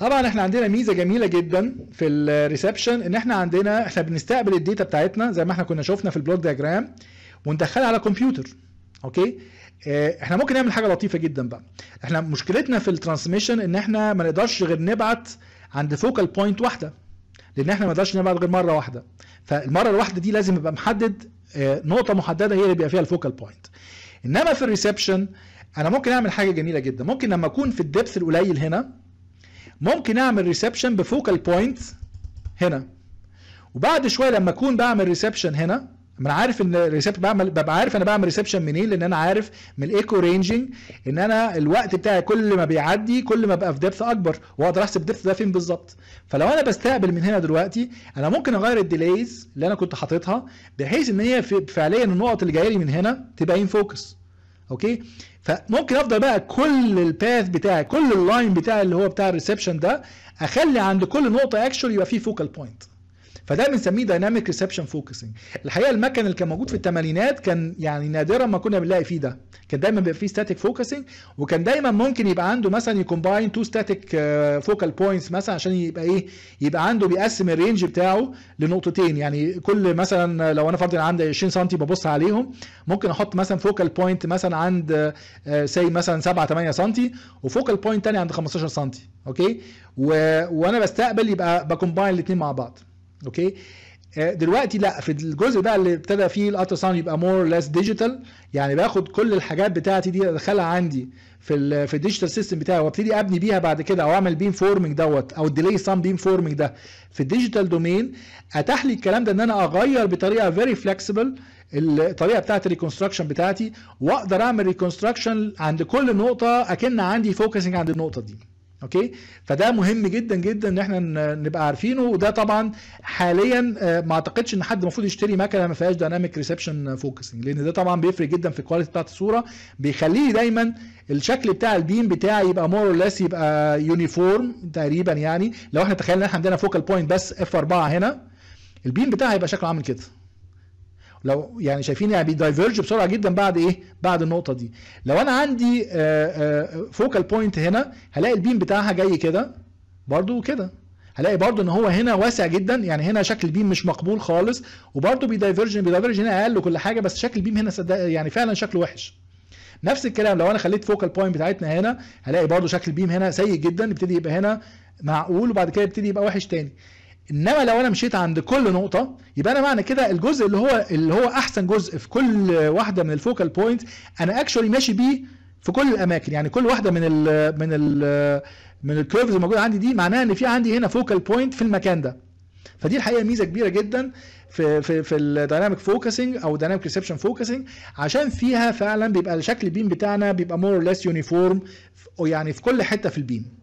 طبعا احنا عندنا ميزه جميله جدا في الريسبشن ان احنا عندنا احنا بنستقبل الداتا بتاعتنا زي ما احنا كنا شفنا في البلوك دياجرام وندخلها على كمبيوتر اوكي اه، احنا ممكن نعمل حاجه لطيفه جدا بقى احنا مشكلتنا في الترانسميشن ان احنا ما نقدرش غير نبعت عند فوكال بوينت واحده لان احنا ما نقدرش نبعت غير مره واحده فالمره الواحده دي لازم يبقى محدد اه، نقطه محدده هي اللي بيبقى فيها الفوكال بوينت انما في الريسبشن انا ممكن اعمل حاجه جميله جدا ممكن لما اكون في الدبث القليل هنا ممكن اعمل ريسبشن بفوكال بوينت هنا وبعد شويه لما اكون بعمل ريسبشن هنا ما انا عارف ان الريسبشن بعمل ببقى عارف انا بعمل ريسبشن منين لان انا عارف من الايكو رينجنج ان انا الوقت بتاعي كل ما بيعدي كل ما بقى في دبث اكبر واقدر احسب الدبث ده فين بالظبط فلو انا بستقبل من هنا دلوقتي انا ممكن اغير الديليز اللي انا كنت حاططها بحيث ان هي في- فعليا النقط اللي جايه لي من هنا تبقى ان فوكس اوكي فممكن افضل بقى كل الباث بتاعي كل اللاين بتاعي اللي هو بتاع الريسبشن ده اخلي عند كل نقطه اكشولي يبقى فيه فوكال بوينت فده بنسميه دايناميك ريسبشن فوكسنج الحقيقه المكن اللي كان موجود في الثمانينات كان يعني نادرا ما كنا بنلاقي فيه ده كان دايما بيبقى فيه ستاتيك فوكسنج وكان دايما ممكن يبقى عنده مثلا يكومباين تو ستاتيك فوكال بوينتس مثلا عشان يبقى ايه يبقى عنده بيقسم الرينج بتاعه لنقطتين يعني كل مثلا لو انا فرض عندي 20 سم ببص عليهم ممكن احط مثلا فوكال بوينت مثلا عند سي مثلا 7 8 سم وفوكال بوينت تاني عند 15 سم اوكي و... وانا بستقبل يبقى بكومباين الاثنين مع بعض اوكي آه، دلوقتي لا في الجزء بقى اللي ابتدى فيه الالترا ساوند يبقى مور ليس ديجيتال يعني باخد كل الحاجات بتاعتي دي ادخلها عندي في ال في الديجيتال سيستم بتاعي وابتدي ابني بيها بعد كده او اعمل بيم فورمنج دوت او الديلي سام بيم فورمنج ده في الديجيتال دومين اتاح لي الكلام ده ان انا اغير بطريقه فيري فلكسبل الطريقه بتاعت الريكونستراكشن بتاعتي واقدر اعمل ريكونستراكشن عند كل نقطه اكن عندي فوكسنج عند النقطه دي اوكي فده مهم جدا جدا ان احنا ن- نبقى عارفينه وده طبعا حاليا آه، ما اعتقدش ان حد المفروض يشتري مكنه ما فيهاش دايناميك ريسبشن فوكسنج لان ده طبعا بيفرق جدا في الكواليتي بتاعت الصوره بيخليه دايما الشكل بتاع البيم بتاعي يبقى مور اور ليس يبقى يونيفورم تقريبا يعني لو احنا تخيلنا ان احنا عندنا فوكال بوينت بس اف 4 هنا البيم بتاعها هيبقى شكله عامل كده لو يعني شايفين يعني بيدايفرج بسرعه جدا بعد ايه بعد النقطه دي لو انا عندي فوكال بوينت هنا هلاقي البيم بتاعها جاي كده برضو كده هلاقي برضو ان هو هنا واسع جدا يعني هنا شكل البيم مش مقبول خالص وبرضو بيدايفرج بيدايفرج هنا اقل وكل حاجه بس شكل البيم هنا صدق يعني فعلا شكله وحش نفس الكلام لو انا خليت فوكال بوينت بتاعتنا هنا هلاقي برضو شكل البيم هنا سيء جدا يبتدي يبقى هنا معقول وبعد كده يبتدي يبقى وحش تاني انما لو انا مشيت عند كل نقطه يبقى انا معنى كده الجزء اللي هو اللي هو احسن جزء في كل واحده من الفوكال بوينت انا اكشولي ماشي بيه في كل الاماكن يعني كل واحده من ال من ال من الكيرفز الموجوده عندي دي معناها ان في عندي هنا فوكال بوينت في المكان ده فدي الحقيقه ميزه كبيره جدا في في في الدايناميك فوكسنج او دايناميك ريسبشن فوكسنج عشان فيها فعلا بيبقى شكل البيم بتاعنا بيبقى مور اور ليس يونيفورم يعني في كل حته في البيم